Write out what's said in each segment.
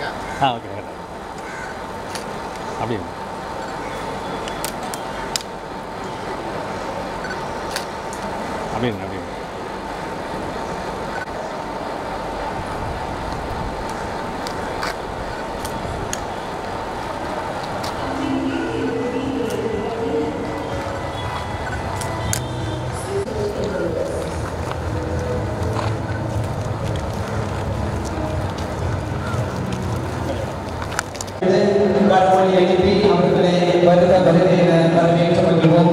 ஆ okay கரெக்டாக அப்படியே அப்படியே அப்படியே காட்மொழி எழுப்பி அவர்களை வருக வருக என வரவேற்று மகிழ்வோம்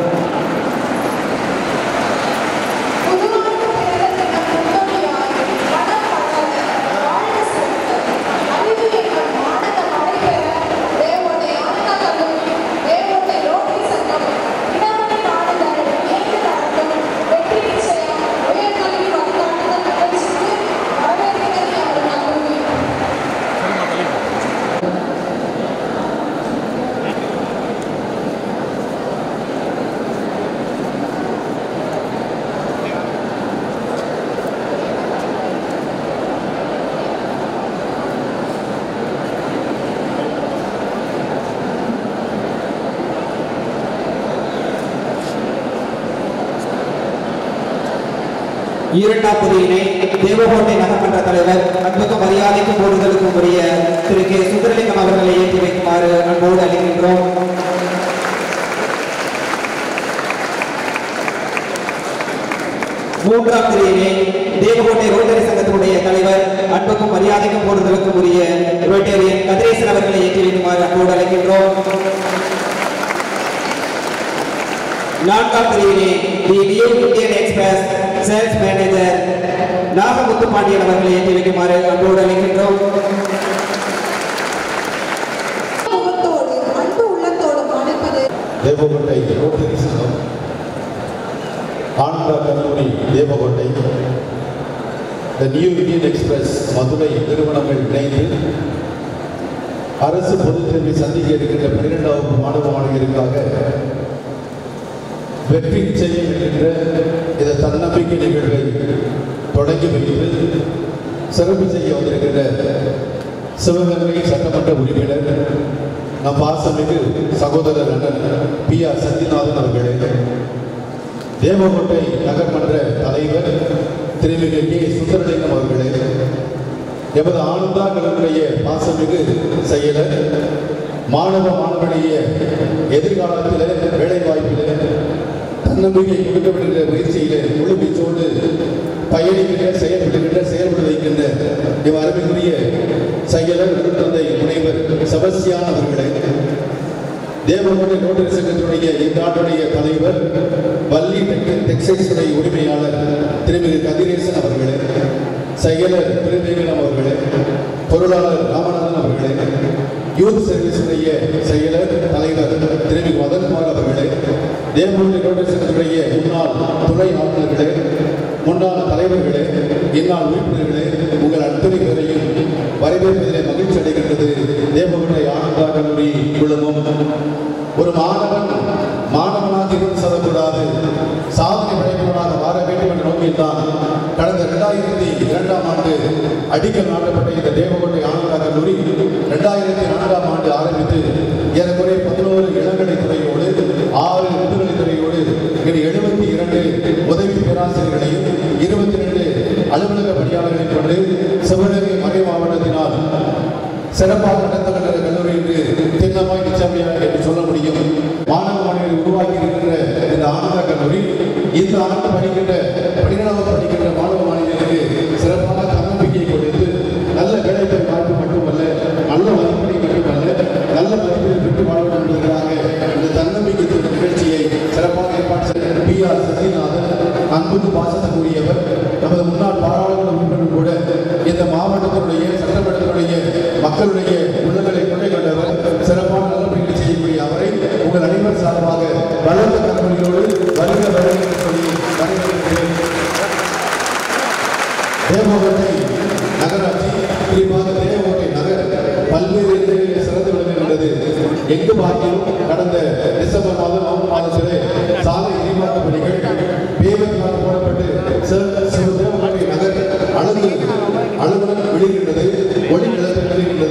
இரண்டாம் பொதியினை தேவகோட்டை நகர்மன்ற தலைவர் அன்புக்கு மரியாதைக்கும் போடுதலுக்கும் உரிய திரு கே சுந்தரலிங்கம் அவர்களை ஏற்றி வைக்குமாறு அன்போடு அழைக்கின்றோம் மூன்றாம் பிரிவினை தேவகோட்டை ரோட்டரி சங்கத்தினுடைய தலைவர் அன்புக்கும் மரியாதைக்கும் போடுதலுக்கும் உரிய ரோட்டேரியன் கதிரேசன் அவர்களை ஏற்றி வைக்குமாறு அன்போடு அழைக்கின்றோம் நான்காம் பிரிவினை the New Indian Express sales manager Nagamuthu Pandian அவர்களை ஏற்றி வைக்குமாறு அன்போடு அழைக்கின்றோம் முகத்தோடு அன்பு உள்ளத்தோடு அழைப்பது தேவகோட்டை ரோட்டரி சங்கம் ஆனந்தா கல்லூரி Devakottai the New Indian Express Madurai நிறுவனங்கள் இணைந்து அரசு பொதுத் தேர்வை சந்திக்க இருக்கின்ற பன்னிரெண்டாவது மாணவ மாணவியருக்காக வெற்றி நிச்சயம் என்கின்ற இந்த தன்னம்பிக்கை நிகழ்வை தொடங்கி வைத்து சிறப்பு செய்ய வந்திருக்கின்ற சிவகங்கை சட்டமன்ற உறுப்பினர் நம் பாசமிகு சகோதரர் அண்ணன் பி ஆர் சத்யநாதன் அவர்களே தேவகோட்டை நகர்மன்ற தலைவர் திருமிகு கே சுந்தரலிங்கம் அவர்களே எமது ஆனந்தா கலனுடைய பாசமிகு செயலர் மாணவ மாணவனுடைய எதிர்காலத்தில் வேலைவாய்ப்பில் தன்னம்பிக்கை கொடுக்க வேண்டிய முயற்சியிலே முழுமைச்சோடு பயணிக்கின்ற செயல்படுகின்ற செயல்பட வைக்கின்ற இவ் அருமைக்குரிய செயலர் நடுத்தந்தை முனைவர் செபஸ்தியான் அவர்களே தேவகோட்டை ரோட்டரி சங்கத்தினுடைய இந்த ஆண்டுடைய தலைவர் வள்ளி டெக் டெக்ஸ்டைல்ஸுடைய உரிமையாளர் திருமிகு கதிரேசன் அவர்களே செயலர் திருவேங்கடம் அவர்களே பொருளாளர் ராமநாதன் அவர்களே யூத் சர்வீஸுடைய செயலர் தலைவர் திருமிகு மதன்குமார் அவர்களே தேவகோட்டை ரோட்டரி சங்கத்தினுடைய முன்னாள் துணை ஆளுநர்களே முன்னாள் தலைவர்களே இந்நாள் உறுப்பினர்களே உங்கள் அத்தனை பேரையும் வரவேற்பதிலே மகிழ்ச்சி அடைகின்றது தேவகோட்டை ஆனந்தா கல்லூரி குழுமம் ஒரு மாணவன் மாணவனாக இருந்து செல்லக்கூடாது சாதனை படைப்பவனாக மாற வேண்டும் என்ற நோக்கில்தான் கடந்த இரண்டாயிரத்தி இரண்டாம் ஆண்டு அடிக்கல் நாட்டப்பட்ட இந்த தேவகோட்டை ஆனந்தா கல்லூரி இரண்டாயிரத்தி நான்காம் ஆண்டு ஆரம்பித்து ஏறக்குறைய பதினோரு இளங்கலை துறையோடு ஆறு முதுகலை துறையோடு இங்கு எழுபத்தி இரண்டு உதவி பேராசிரியர்களையும் இருபத்தி ரெண்டு அலுவலக பணியாளர்களைக் கொண்டு சிவகங்கை மறை மாவட்டத்தினால் சிறப்பாக நடத்தப்பட்ட கல்லூரி என்று திண்ணமாய் நிச்சயமையாக என்று சொல்ல முடியும் மாணவ மாணவியரை உருவாக்கி இருக்கின்ற இந்த ஆனந்த கல்லூரி இந்த ஆண்டு படிக்கின்ற பன்னிரெண்டாவது படிக்கின்ற மாணவ மாணவியருக்கு சிறப்பான தன்னம்பிக்கை கொடுத்து நல்ல வேலைவாய்ப்பு வாய்ப்பு மட்டுமல்ல நல்ல மதிப்பெண்ணை மட்டுமல்ல நல்ல மதிப்பெண்ணை பெற்று வாழ வேண்டும் என்பதற்காக இந்த தன்னம்பிக்கை திட்ட நிகழ்ச்சியை சிறப்பாக ஏற்பாடு செய்த பி ஆர் சத்யநாதன் அன்புக்கு பாசத்துக்குரியவர் நமது முன்னாள் பாராளுமன்ற உறுப்பினர் கூட இந்த மாவட்டத்தினுடைய சட்டமன்றத்தினுடைய மக்களுடைய உள்ளங்களை கொண்டை கொண்டவர் சிறப்பான நல்லபடிகளை செய்யக்கூடிய அவரை உங்கள் அனைவர் சார்பாக வளர்ந்த கல்வியோடு வருக வருக என்று சொல்லி வரவேற்கிறேன் தேவகோட்டை நகராட்சி குறிப்பாக தேவகோட்டை நகர் பல்வேறு இடங்களில் சிறந்து விளங்குகின்றது எங்கு பார்க்கிலும் கடந்த டிசம்பர் மாதம் நவம்பர் மாதத்திலே சாலை இடிமாற்ற பணிகள் பேவர் காலம் போடப்பட்டு சிவ- சிவ தேவகோட்டை நகர் அழகு அலுவலகம் விழுகின்றது ஒளி நிலத்தில் விழுகின்றது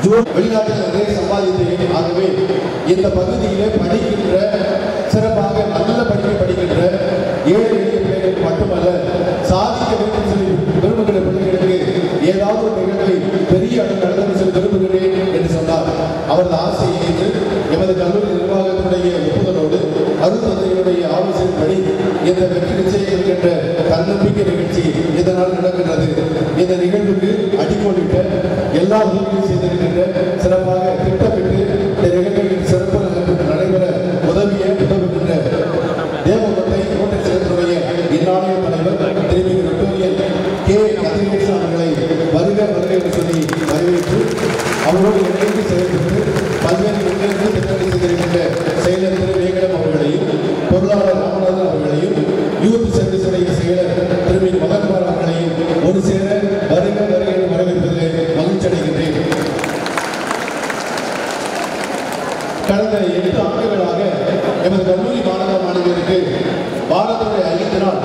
ஜூன் வெளிநாட்டில் நிறைய சம்பாதித்தேன் ஆகவே இந்த பகுதியிலே படிக்கின்ற சிறப்பாக நல்ல படிப்பை படிக்கின்ற ஏழை எளிய பிள்ளைகளுக்கு மட்டுமல்ல சாதிக்க வேண்டும் சொல்லி விரும்புகிற பிள்ளைகளுக்கு ஏதாவது ஒரு நிகழ்வை பெரிய அளவில் நடத்த சொல்லி விரும்புகிறேன் என்று சொன்னார் அவரது ஆசையை ஏற்று எமது கல்லூரி நிர்வாகத்தினுடைய ஒப்புதலோடு அருந்தந்தையுடைய ஆலோசனைப்படி இந்த வெற்றி நிச்சயம் என்கின்ற தன்னம்பிக்கை நிகழ்ச்சி இதனால் நடக்கின்றது இந்த நிகழ்வுக்கு அடிக்கோலிட்ட எல்லா உதவியும் செய்திருக்கின்ற சிறப்பாக திட்டமிட்டு இந்த நிகழ்வுகளின் சிறப்பு நடைபெற- நடைபெற உதவிய உதவுகின்ற தேவபத்தை கோட்டை செயலருடைய இந்நாளைய தலைவர் திருமதி விக்டோரியல் கே கதிரேசன் அவர்களை வருக வருக என்று சொல்லி வரவேற்று அவரோடு இணைந்து செயல்பட்டு பல்வேறு முன்னேற்ற திட்டங்களை செய்திருக்கின்ற செயலர் திரு வேங்கடம் அவர்களையும் பொருளாளர் ராமநாதன் அவர்களையும் யூத் சர்வீஸுடைய செயலர் திருமதி மதன்குமார் அவர்களையும் ஒரு சேர வருக வருக என்று வரவேற்பதில் மகிழ்ச்சி அடைகின்றேன் கடந்த எட்டு ஆண்டுகளாக எமது கல்லூரி மாணவ மாணவியருக்கு வாரத்துடைய ஐந்து நாள்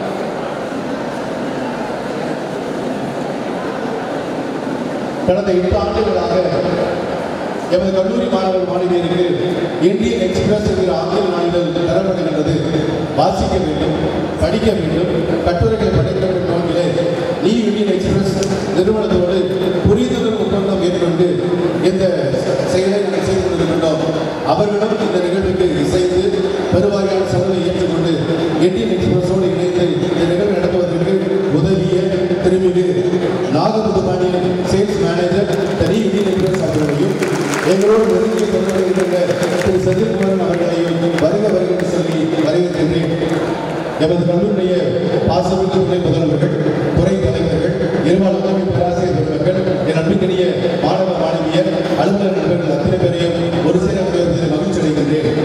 கடந்த எட்டு ஆண்டுகளாக எமது கல்லூரி மாணவ மாணவியருக்கு இந்தியன் எக்ஸ்பிரஸ் என்கிற ஆங்கில நாளிதழ் தரப்படுகின்றது வாசிக்க வேண்டும் படிக்க வேண்டும் கட்டுரைகளை படிக்க வேண்டும் நோக்கிலே நீ இந்தியன் எக்ஸ்பிரஸ் நிறுவனத்தோடு புரிந்துணர்வு ஒப்பந்தம் மேற்கொண்டு இந்த செயலை நாங்கள் செய்து கொண்டிருக்கின்றோம் அவர்களும் இந்த நிகழ்வுக்கு இசைந்து பெருவாரியான செலவை ஏற்றுக்கொண்டு இந்தியன் எக்ஸ்பிரஸோடு இணைந்து இந்த நிகழ்வு நடத்துவதற்கு உதவிய திருமிகு நாகபுது பாண்டியன் சேல்ஸ் மேனேஜர் தனி இந்தியன் எக்ஸ்பிரஸ் அவர்களையும் எங்களோடு நெருங்கிய தொடர்புகின்ற திரு செந்தில்குமாரன் அவர்களையும் வருக வருக என்று சொல்லி வரவேற்கின்றேன் எமது கல்லூரியுடைய பாசமிகு துணை முதல்வர்கள் துறை தலைவர்கள் இருபால் உதவி பேராசிரியர் பெருமக்கள் என் அன்பிற்கினிய மாணவ மாணவியர் அலுவலர் நண்பர்கள் அத்தனை பேரையும் ஒரு சேர வருவதில் மகிழ்ச்சி அடைகின்றேன்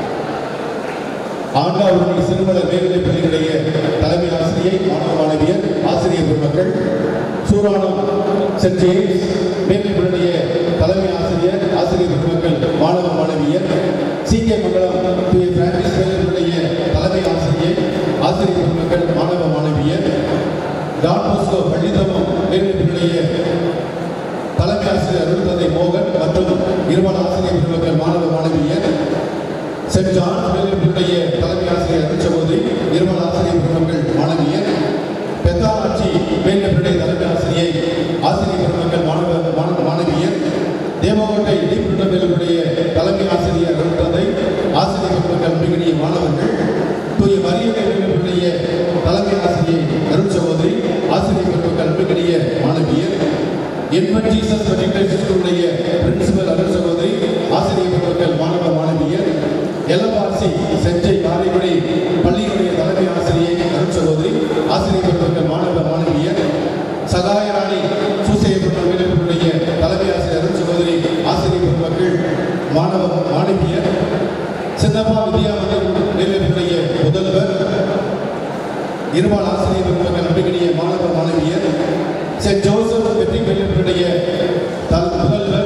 ஆண்டாவூரணி சிறுமலர் மேல்நிலைப் பள்ளியுடைய தலைமை ஆசிரியை மாணவ மாணவியர் ஆசிரியர் பெருமக்கள் சூரானம் சென்ட் ஜேம்ஸ் மேல்நிலைப் பள்ளியுடைய தலைமை ஆசிரியர் ஆசிரியர் பெருமக்கள் மாணவ மாணவியர் சி கே மங்கலம் தூய பிரான்சிஸ் மேல்நிலைப் பள்ளியுடைய தலைமை ஆசிரியை ஆசிரியர் பெருமக்கள் மாணவ மாணவியர் டான் போஸ்கோ பள்ளித்தமம் மேல்நிலைப் பள்ளியுடைய தலைமை ஆசிரியர் அருள்தந்தை மோகன் மற்றும் இருபால் ஆசிரியர் பெருமக்கள் மாணவ மாணவியர் சென்ட் ஜான் மேல்நிலைப்பள்ளியுடைய தலைமை ஆசிரியர் அருட்சகோதரி இருமல் ஆசிரியர் பெருமக்கள் மாணவியர் பெத்தாராட்சி மேல்நிலைப்பள்ளியுடைய தலைமை ஆசிரியை ஆசிரியர் பெருமக்கள் மாணவ மாணவ மாணவியர் தேவகோட்டை இடைப்பட்ட மேல்நிலையுடைய தலைமை ஆசிரியர் அருட்தந்தை ஆசிரியர் பெருமக்கள் மிகனிய மாணவர்கள் தூய மரியமை மேல்நிலைப்பள்ளியுடைய தலைமை ஆசிரியை அருட்சகோதரி ஆசிரியர் பெருமக்கள் மிகனிய மாணவியர் என்மன் ஜீசஸ் மெட்ரிகுலேஷன் ஸ்கூலுடைய பிரின்சிபல் அருள் சகோதரி ஆசிரியர் பெருமக்கள் மாணவ மாணவியர் எல்லபாசி செஞ்சை காரைக்குடி பள்ளியினுடைய தலைமை ஆசிரியை அருள் சகோதரி ஆசிரியர் பெருமக்கள் மாணவ மாணவியர் சகாயராணி சூசையப்பட்ட வீரர்களுடைய தலைமை ஆசிரியர் அருள் சகோதரி ஆசிரியர் பெருமக்கள் மாணவ மாணவியர் சின்னப்பா வித்யா மந்திர் நிலையத்துடைய முதல்வர் இருபால் ஆசிரியர் பெருமக்கள் நம்பிக்கைய மாணவ மாணவியர் சென்ட் ஜோசப் வெற்றி பெற்றவருடைய தல் முதல்வர்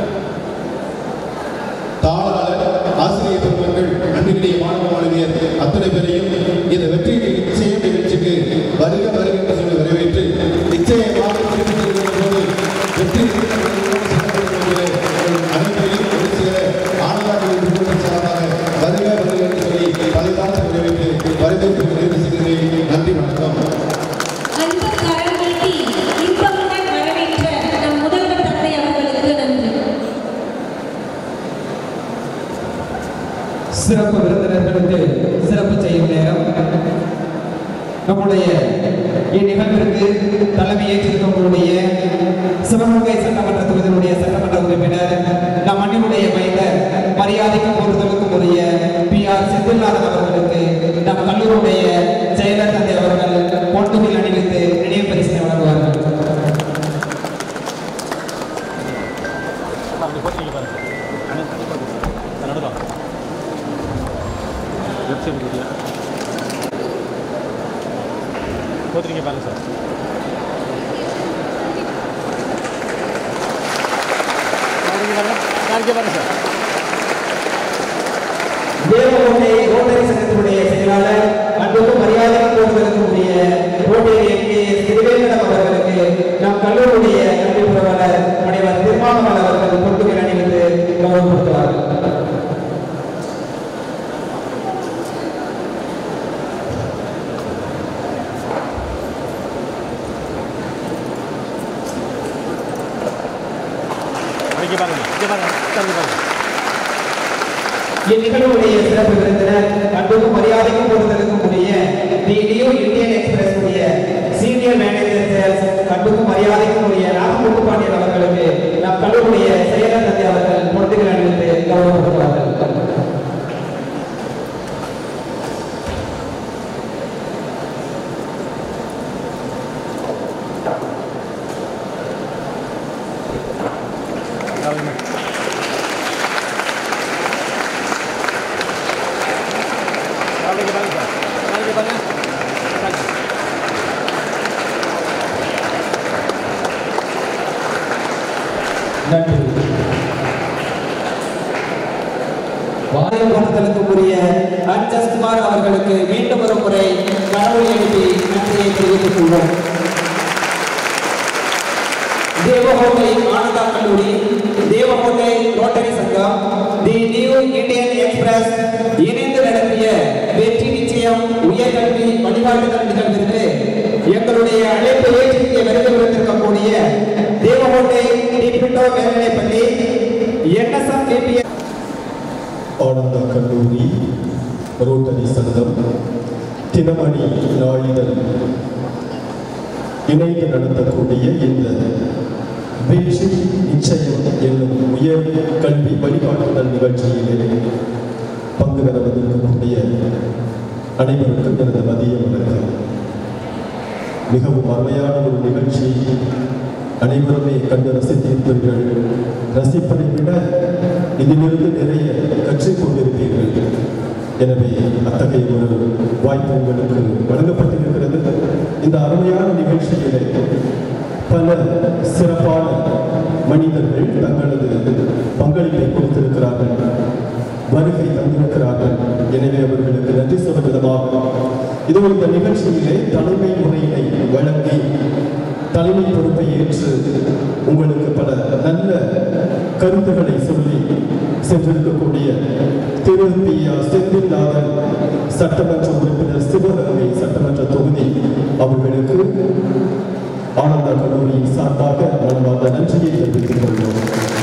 தாளாளர் ஆசிரியர் பெருமக்கள் நம்பிக்கைய மாணவ மாணவியர் அத்தனை பேரையும் இந்த வெற்றி நிச்சயம் நிகழ்ச்சிக்கு வருக வருக என்று சொல்லி வரவேற்று நிச்சயமாக வெற்றி பெறுகிற போது வெற்றி அனைவரையும் ஒரு சில ஆனதாக சார்பாக வருக வருக என்று சொல்லி பலதான வரவேற்று வரவேற்பு நிறைவு செய்கிறேன் நன்றி வணக்கம் அன்பு கரம் நீட்டி இன்பமுடன் வரவேற்ற நம் முதல்வர் தந்தை அவர்களுக்கு நன்றி சிறப்பு விருந்தினர்களுக்கு சிறப்பு செய்யும் நேரம் நம்முடைய இந்நிகழ்விற்கு தலைமை ஏற்றிருக்கக்கூடிய சிவகங்கை சட்டமன்ற தொகுதியினுடைய சட்டமன்ற உறுப்பினர் நம் மண்ணினுடைய மைந்தர் மரியாதைக்கும் பொறுத்தலுக்கும் உரிய பி ஆர் செந்தில்நாதன் அவர்களுக்கு நம் கல்லூரியுடைய செயலர் தந்தை அவர்கள் பொன்துகில் அணிவித்து நினைவு பரிசினை வழங்குவார்கள் அப்படி போட்டீங்க பாருங்க நடுதான் வெப்சைட் கொடுக்கல போத்துறீங்க பாருங்க சார் பாருங்க பாருங்க பாருங்க பாருங்க சார் தேவகோட்டை ரோட்டரி சங்கத்தினுடைய செயலாளர் அன்புக்கும் மரியாதைக்கும் போடுவதற்குரிய ரோட்டரி எம்பி திருவேங்கடம் அவர்களுக்கு நம் கல்லூரியுடைய கல்வி புரவலர் முனைவர் திருமாவளவன் இங்கே பாருங்க இங்கே பாருங்க சார் இங்கே பாருங்க இந்நிகழ்வுடைய சிறப்பு விருந்தினர் அன்புக்கும் மரியாதைக்கும் கொடுத்தலுக்கும் உரிய தி நியூ இந்தியன் எக்ஸ்பிரஸ் உடைய சீனியர் மேனேஜர் சேல்ஸ் அன்புக்கும் மரியாதைக்கும் உரிய ராமமுத்து பாண்டியன் அவர்களுக்கு நம் கல்லூரிய செயலர் தந்தை அவர்கள் பொறுத்துகள் அணிவித்து கௌரவப்படுத்துவார்கள் பாருங்க சார் இங்கே பாருங்க சார் சார் இங்கே பாருங்க சார் நன்றி வாரியம் கொடுத்தலுக்கும் உரிய அன்ஜஸ்குமார் அவர்களுக்கு மீண்டும் ஒரு முறை கடவுளை எழுதி நன்றியை தெரிவித்துக் கொள்வோம் தேவகோட்டை ஆனந்தா கல்லூரி தேவகோட்டை ரோட்டரி சங்கம் தி நியூ இந்தியன் எக்ஸ்பிரஸ் இணைந்து நடத்திய வெற்றி நிச்சயம் உயர்கல்வி வழிகாட்டுதல் நிகழ்விற்கு எங்களுடைய அழைப்பு ஏற்று இங்கே வருகை புரிந்திருக்கக்கூடிய தேவகோட்டை டிபிட்டோ மேல்நிலைப்பள்ளி என்எஸ்எம் கேபிஎஸ் ஆனந்த கல்லூரி ரோட்டரி சங்கம் தினமணி நாளிதழ் இணைந்து நடத்தக்கூடிய இந்த வெற்றி நிச்சயம் என்னும் உயர் கல்வி வழிகாட்டுதல் நிகழ்ச்சியிலே பங்கு பெற வந்திருக்கக்கூடிய அனைவருக்கும் எனது மதிய வணக்கம் மிகவும் அருமையான ஒரு நிகழ்ச்சி அனைவருமே கண்டு ரசித்திருப்பீர்கள் ரசிப்பதை விட இதிலிருந்து நிறைய கற்றுக் கொண்டிருப்பீர்கள் எனவே அத்தகைய ஒரு வாய்ப்பு உங்களுக்கு வழங்கப்பட்டிருக்கிறது இந்த அருமையான நிகழ்ச்சியிலே பல சிறப்பான மனிதர்கள் தங்களது பங்களிப்பை கொடுத்திருக்கிறார்கள் வருகை தந்திருக்கிறார்கள் எனவே அவர்களுக்கு நன்றி சொல்லும் விதமாக இது இந்த நிகழ்ச்சியிலே தலைமை முறையினை வழங்கி தலைமை பொறுப்பை ஏற்று உங்களுக்கு பல நல்ல கருத்துக்களை சொல்லி சென்றிருக்கக்கூடிய திரு பி ஆர் செந்தில்நாதன் சட்டமன்ற உறுப்பினர் சிவகங்கை சட்டமன்ற தொகுதி அவர்களுக்கு ஆனந்த கல்லூரியின் சார்பாக மனமார்ந்த நன்றியை தெரிவித்துக் கொள்கிறோம்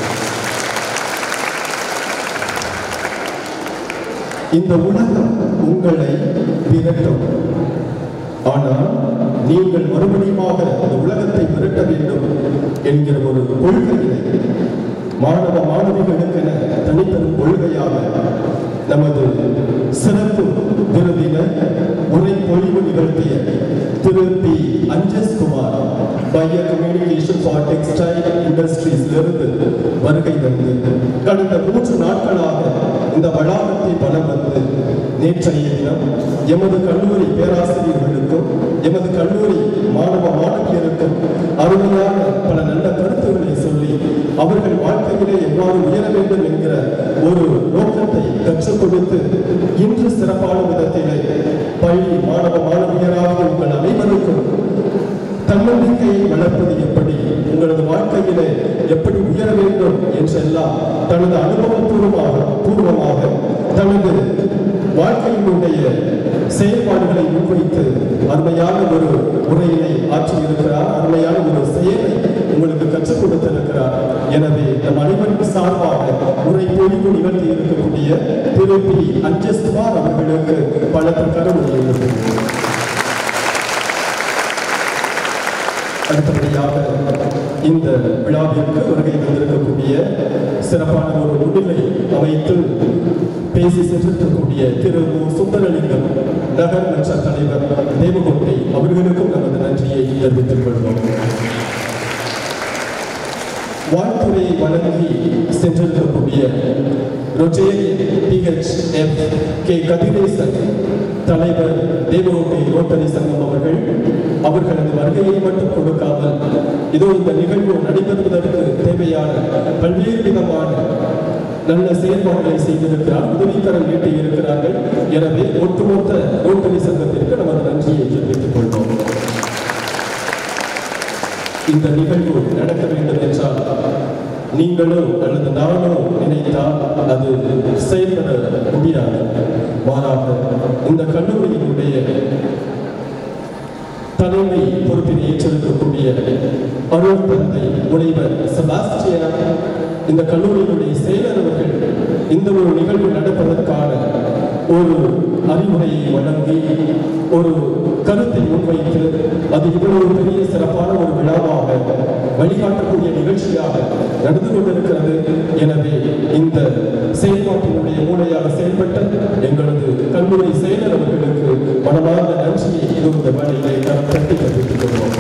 இந்த உலகம் உங்களை விரட்டும் ஆனால் நீங்கள் மறுபடியுமாக இந்த உலகத்தை விரட்ட வேண்டும் என்கிற ஒரு கொள்கையினை மாணவ மாணவிகளுக்கென தனிப்பெரும் கொள்கையாக நமது சிறப்பு விருதினர் உரை பொழிவு நிகழ்த்திய திரு பி அஞ்சஸ் குமார் பைய கம்யூனிகேஷன் ஃபார் டெக்ஸ்டைல் இண்டஸ்ட்ரீஸிலிருந்து வருகை தந்து கடந்த மூன்று நாட்களாக இந்த வளாகத்தை பலம் வந்து நேற்றைய தினம் எமது கல்லூரி பேராசிரியர்களுக்கும் எமது கல்லூரி மாணவ மாணவியருக்கும் அருமையான பல நல்ல கருத்துக்களை சொல்லி அவர்கள் வாழ்க்கையிலே எவ்வாறு உயர வேண்டும் என்கிற ஒரு நோக்கத்தை கற்றுக் கொடுத்து இன்று சிறப்பான விதத்திலே பள்ளி மாணவ மாணவியராக உங்கள் அனைவருக்கும் தன்னம்பிக்கையை வளர்ப்பது எப்படி உங்களது வாழ்க்கையிலே எப்படி உயர வேண்டும் என்றெல்லாம் தனது அனுபவபூர்வமாக பூர்வமாக தனது வாழ்க்கையினுடைய செயல்பாடுகளை முன்வைத்து அருமையான ஒரு உரையினை ஆற்றியிருக்கிறார் அருமையான ஒரு செயலை உங்களுக்கு கற்றுக் கொடுத்திருக்கிறார் எனவே நம் அனைவரும் சார்பாக உரை பொழிவு நிகழ்த்தி இருக்கக்கூடிய திரு பி அஞ்சஸ்குமார் அவர்களுக்கு பல கருவுரை எழுப்புகிறோம் அடுத்தபடியாக இந்த விழாவிற்கு வருகை தந்திருக்கக்கூடிய சிறப்பான ஒரு முன்னிலை அமைத்து பேசி சென்றிருக்கக்கூடிய திரு மு. சுந்தரலிங்கம் நகர் மன்ற தலைவர் தேவகோட்டை அவர்களுக்கும் நமது நன்றியை தெரிவித்துக் கொள்வோம் வாழ்த்துறை வழங்கி சென்றிருக்கக்கூடிய Rotarian P H F K Kathiresan தலைவர் தேவகோட்டை ரோட்டரி சங்கம் அவர்கள் அவர்களது வருகையை மட்டும் கொடுக்காமல் இதோ இந்த நிகழ்வு நடைபெறுவதற்கு தேவையான பல்வேறு விதமான நல்ல செயல்பாடுகளை செய்திருக்கிறார் உதவிக்கரம் நீட்டி இருக்கிறார்கள் எனவே ஒட்டுமொத்த ரோட்டரி சங்கத்திற்கு நமது நன்றியை தெரிவித்துக் கொள்வோம் இந்த நிகழ்வு நடக்க வேண்டும் என்றால் நீங்களோ அல்லது நானோ நினைத்தால் அது செயல்பட முடியாது மாறாக இந்த கல்லூரியினுடைய தலைமை பொறுப்பினை ஏற்றிருக்கக்கூடிய அருள் தந்தை முனைவர் செபாஸ்டியன் இந்த கல்லூரியினுடைய செயலர் அவர்கள் இந்த ஒரு நிகழ்வு நடப்பதற்கான ஒரு அறிவுரையை வழங்கி ஒரு கருத்தை முன்வைத்து அது இவ்வளவு பெரிய சிறப்பான ஒரு விழாவாக வழிகாட்டக்கூடிய நிகழ்ச்சியாக நடந்து கொண்டிருக்கிறது எனவே இந்த செயல்பாட்டினுடைய மூளையாக செயல்பட்ட எங்களது கல்லூரி செயலர் அவர்களுக்கு மனமார்ந்த நன்றியை இது இந்த வேலையை நாம் தட்டி தெரிவித்துக் கொள்வோம்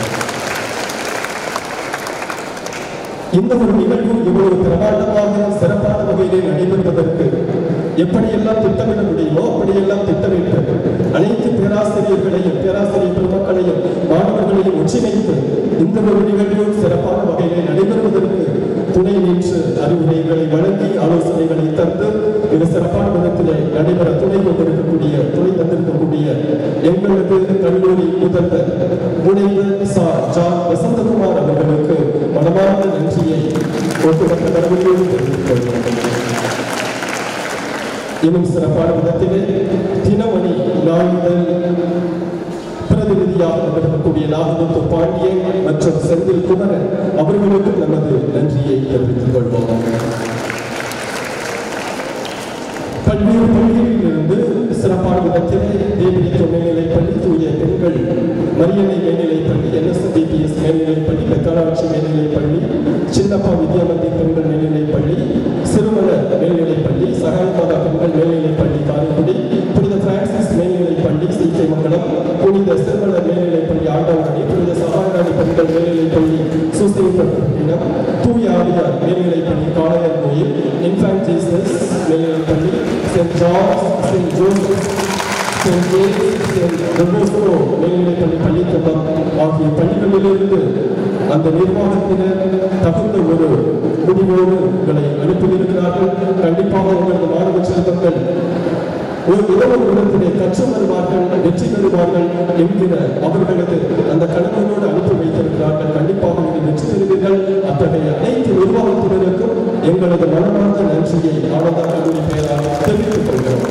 இந்த ஒரு நிகழ்வு இவ்வளவு பிரமாண்டமாக சிறப்பான வகையிலே நடைபெறுவதற்கு எப்படியெல்லாம் திட்டமிட முடியுமோ அப்படியெல்லாம் திட்டமிட்டு அனைத்து பேராசிரியர்களையும் பேராசிரியர் பெருமக்களையும் மாணவர்களையும் ஒன்றிணைத்து இந்த ஒரு நிகழ்வு சிறப்பான வகையிலே நடைபெறுவதற்கு துணை நின்று அறிவுரைகளை வழங்கி ஆலோசனைகளை தந்து மிக சிறப்பான விதத்திலே நடைபெற துணை கொண்டிருக்கக்கூடிய துணை தந்திருக்கக்கூடிய எங்களது கல்லூரி முதல்வர் முனைவர் சா ஜான் வசந்தகுமார் அவர்களுக்கு மனமார்ந்த நன்றியை ஒட்டுமொத்த கடவுளோடு தெரிவித்துக் கொள்கிறோம் இன்னும் சிறப்பான விதத்திலே தினமணி நாளிதழ் பிரதிநிதியாக வந்திருக்கக்கூடிய நாகமுத்து பாண்டியன் மற்றும் செந்தில் குமரன் அவர்களுக்கு நமது நன்றியை தெரிவித்துக் கொள்வோம் பல்வேறு பள்ளிகளிலிருந்து சிறப்பான விதத்திலே தேவியத்துவ மேல்நிலைப் பள்ளி தூய பெண்கள் மரியணை மேல்நிலைப் பள்ளி என்எஸ்டிபிஎஸ் மேல்நிலைப் பள்ளி பெத்தாளாட்சி மேல்நிலைப் பள்ளி சின்னப்பா வித்யாமந்தி பெண்கள் மேல்நிலைப் பள்ளி சிறுமல மேல்நிலைப் பள்ளி சகாயமாதா பெண்கள் மேல்நிலைப் பள்ளி காரைக்குடி புனித பிரான்சிஸ் மேல்நிலைப் பள்ளி சீக்கை மங்கலம் புனித சிறுமல மேல்நிலைப் பள்ளி ஆண்டவரணி புனித சகாயராணி பெண்கள் மேல்நிலைப் பள்ளி சுசேப்பட்டினம் தூய ஆவியார் மேல்நிலைப் பள்ளி காளையர் கோயில் இன்ஃபான்ட் ஜீசஸ் மேல்நிலைப் பள்ளி Saint George Saint Joseph Saint James Saint ரொபோஸ்கோ மேல்நிலைப்பள்ளி பள்ளிக்கூடம் ஆகிய பள்ளிகளிலிருந்து அந்த நிர்வாகத்தினர் தகுந்த ஒரு முடிவோடு உங்களை அனுப்பியிருக்கிறார்கள் கண்டிப்பாக உங்களது மாணவ செல்வங்கள் ஒரு உறவு உள்ளத்திலே கற்று வருவார்கள் வெற்றி பெறுவார்கள் என்கிற அவர்களது அந்த கடமையோடு அனுப்பி வைத்திருக்கிறார்கள் கண்டிப்பாக நீங்கள் வெற்றி பெறுவீர்கள் அத்தகைய அனைத்து நிர்வாகத்தினருக்கும் எங்களது மனமார்ந்த நன்றியை ஆனந்தா கல்லூரி பெயரால் தெரிவித்துக் கொள்கிறோம்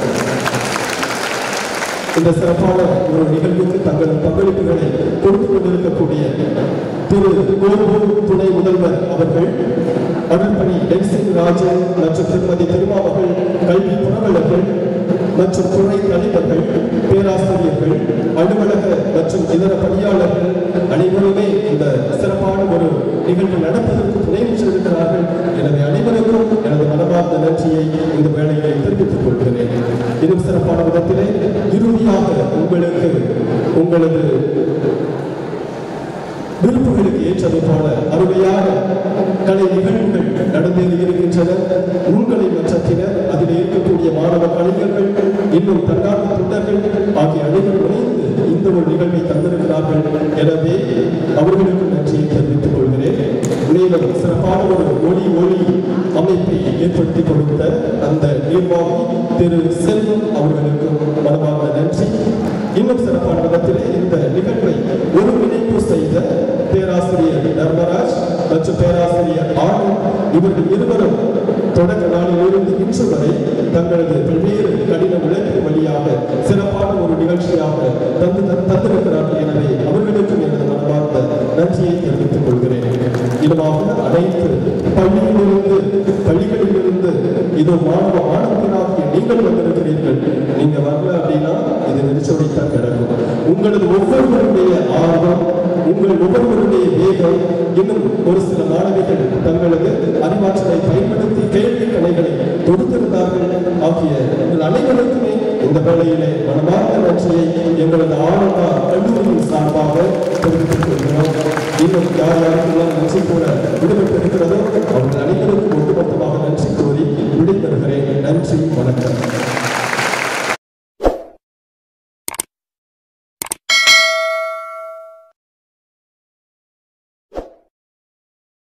இந்த சிறப்பான ஒரு நிகழ்வுக்கு தங்கள் பங்களிப்புகளை கொடுத்து கொண்டிருக்கக்கூடிய திரு கோபூர் துணை முதல்வர் அவர்கள் அருள்பணி டென்சிங் ராஜன் மற்றும் திருமதி திருமாவர்கள் கல்வி புறவலர்கள் மற்றும் துறை தலைவர்கள் பேராசிரியர்கள் அலுவலக மற்றும் இதர பணியாளர்கள் அனைவருமே இந்த சிறப்பான ஒரு நிகழ்வு நடப்பதற்கு துணை நின்றிருக்கிறார்கள் எனவே அனைவருக்கும் எனது மனமார்ந்த நன்றியை இந்த வேளையிலே தெரிவித்துக் கொள்கிறேன் இன்னும் சிறப்பான விதத்திலே இறுதியாக உங்களுக்கு உங்களது விருப்புகளுக்கு ஏற்றது போல அருமையான கலை நிகழ்வுகள் நடந்தேறி இருக்கின்றன உங்களை மற்றத்தினர் அதில் இருக்கக்கூடிய மாணவ கலைஞர்கள் இன்னும் தன்னார்வ தொண்டர்கள் ஆகிய அனைவரும் இணைந்து இந்த ஒரு நிகழ்வை தந்திருக்கிறார்கள் எனவே அவர்களுக்கு நன்றியை தெரிவித்துக் கொள்கிறேன் மேலும் சிறப்பான ஒரு ஒளி ஒளி அமைப்பை ஏற்படுத்தி கொடுத்த அந்த நிர்வாகி திரு செல்வம் அவர்களுக்கும் மனமார்ந்த நன்றி இன்னும் சிறப்பான விதத்திலே இந்த நிகழ்வை ஒருங்கிணைப்பு செய்த பேராசிரியர் தர்மராஜ் மற்றும் பேராசிரியர் ஆனந்த் இவர்கள் இருவரும் தொடக்க நாளிலிருந்து இன்று வரை தங்களது பல்வேறு கடின உழைப்பு வழியாக சிறப்பான ஒரு நிகழ்ச்சியாக தந்து தந்திருக்கிறார்கள் எனவே அவர்களுக்கும் எனது மனமார்ந்த நன்றியை தெரிவித்துக் கொள்கிறேன் இதுவாக அனைத்து பள்ளியிலிருந்து பள்ளிகளிலிருந்து இது மாணவ மாணவர்களாகிய நீங்கள் வந்திருக்கிறீர்கள் நீங்க வரல அப்படின்னா இது நெரிச்சோடித்தான் கிடக்கும் உங்களது ஒவ்வொருவருடைய ஆர்வம் உங்கள் ஒவ்வொருவருடைய வேகம் இன்னும் ஒரு சில மாணவிகள் தங்களது அறிவாற்றலை பயன்படுத்தி கேள்வி கலைகளை தொடுத்திருந்தார்கள் ஆகிய உங்கள் அனைவருக்குமே இந்த வேளையிலே மனமார்ந்த நன்றியை எங்களது ஆனந்தா கல்லூரியின் சார்பாக தெரிவித்துக் கொள்கிறோம் இன்னும் யார் யாருக்கெல்லாம் நன்றி கூட